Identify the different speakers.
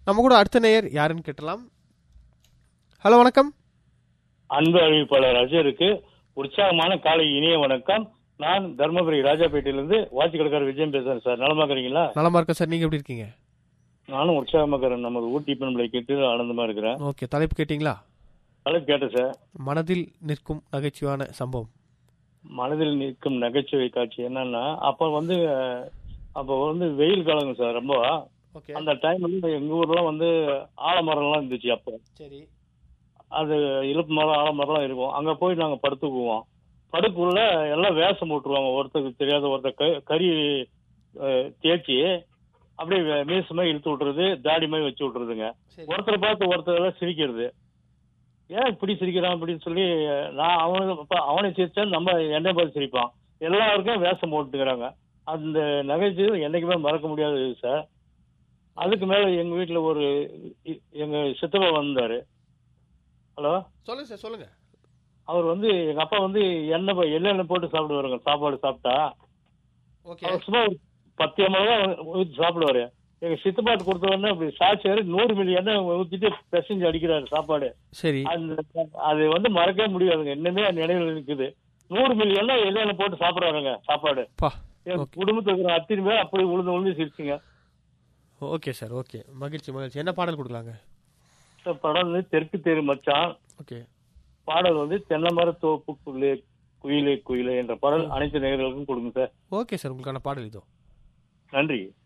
Speaker 1: நம்ம கூட அடுத்த நேயர் யாருன்னு கேட்டலாம் ஹலோ வணக்கம்
Speaker 2: அன்பு அறிவிப்பாளர் அஜருக்கு உற்சாகமான காலை இனிய வணக்கம் நான் தர்மபுரி ராஜாபேட்டையிலிருந்து வாட்சி கடைக்காரர் விஜயம் பேசுறேன் சார் நலமா இருக்கிறீங்களா
Speaker 1: நலமா இருக்கேன் சார் நீங்க எப்படி இருக்கீங்க
Speaker 2: நானும் உற்சாகமா இருக்கிறேன் நமது ஊட்டி பண்பலை கேட்டு ஆனந்தமா இருக்கிறேன்
Speaker 1: ஓகே தலைப்பு கேட்டிங்களா
Speaker 2: தலைப்பு கேட்டேன் சார்
Speaker 1: மனதில் நிற்கும் நகைச்சுவான சம்பவம்
Speaker 2: மனதில் நிற்கும் நகைச்சுவை காட்சி என்னன்னா அப்ப வந்து அஹ், அப்ப வந்து வெயில் காலங்க சார் ரொம்ப
Speaker 1: ஓகே
Speaker 2: அந்த டைம் வந்து எங்க ஊர்லாம் வந்து ஆலமரம்லாம் இருந்துச்சு அப்போ
Speaker 1: சரி
Speaker 2: அது இழுப்பு மரம் ஆலமரம்லாம் இருக்கும் அங்க போய் நாங்க படுத்துக்குவோம் படுக்குள்ள எல்லாம் வேஷம் போட்டுருவாங்க ஒருத்தருக்கு தெரியாத ஒருத்தர் க- கறி அஹ், தேய்ச்சி அப்படியே வே- மீசமா இழுத்து விட்டுறது தாடி மாதிரி வச்சு விட்டுறதுங்க
Speaker 1: சரி
Speaker 2: ஒருத்தரை பார்த்து ஒருத்தர் எல்லாம் சிரிக்கிறது ஏன் இப்படி சிரிக்கிறான் அப்படின்னு சொல்லி நான் அவனுக்கு அப்ப அவனை சிரிச்சா நம்ம என்னை பார்த்து சிரிப்பான் எல்லாருக்கும் வேஷம் போட்டுக்கிறாங்க அந்த நகைச்சுவை என்னைக்குமே மறக்க முடியாது சார் அதுக்கு மேல எங்க வீட்டுல ஒரு இ- எங்க சித்தப்பா வந்தாரு ஹலோ
Speaker 1: சொல்லுங்க சார் சொல்லுங்க
Speaker 2: அவர் வந்து எங்க அப்பா வந்து எண்ணெய் போ- எள்ளெண்ணெய் போட்டு சாப்பிடுவாருங்க சாப்பாடு சாப்பிட்டா
Speaker 1: ஓகே
Speaker 2: அவர் சும்மா ஒரு பத்து எம்எல் தான் ஊற்றி சாப்பிடுவாரு எங்க சித்தப்பாட்டு கொடுத்த உடனே அப்படி சாட்சியாரு நூறு மில்லி எண்ணெய் ஊத்திட்டு பிசைஞ்சு அடிக்கிறாரு சாப்பாடு
Speaker 1: சரி
Speaker 2: அந்த அது வந்து மறக்கவே முடியாதுங்க இன்னுமே நினைவில் இருக்குது நூறு மில்லி எண்ணெய் எண்ணெய் போட்டு சாப்பிடுறாருங்க சாப்பாடு
Speaker 1: பா
Speaker 2: என்
Speaker 1: ஓகே
Speaker 2: குடும்பத்துல இருக்கிற அத்தனை பேர் அப்படி உழுந்து உழுந்து சிரிச்சுங்க
Speaker 1: ஓகே சார் ஓகே மகிழ்ச்சி மகிழ்ச்சி என்ன பாடல் கொடுக்கலாங்க
Speaker 2: இந்த படம் வந்து தெற்கு தெரு மச்சான்
Speaker 1: ஓகே
Speaker 2: பாடல் வந்து தென்னைமர தோப்புக்குள்ளே குயிலே குயிலே என்ற பாடல் அனைத்து நேயர்களுக்கும் கொடுங்க சார்
Speaker 1: ஓகே சார் உங்களுக்கான பாடல் இதோ
Speaker 2: நன்றி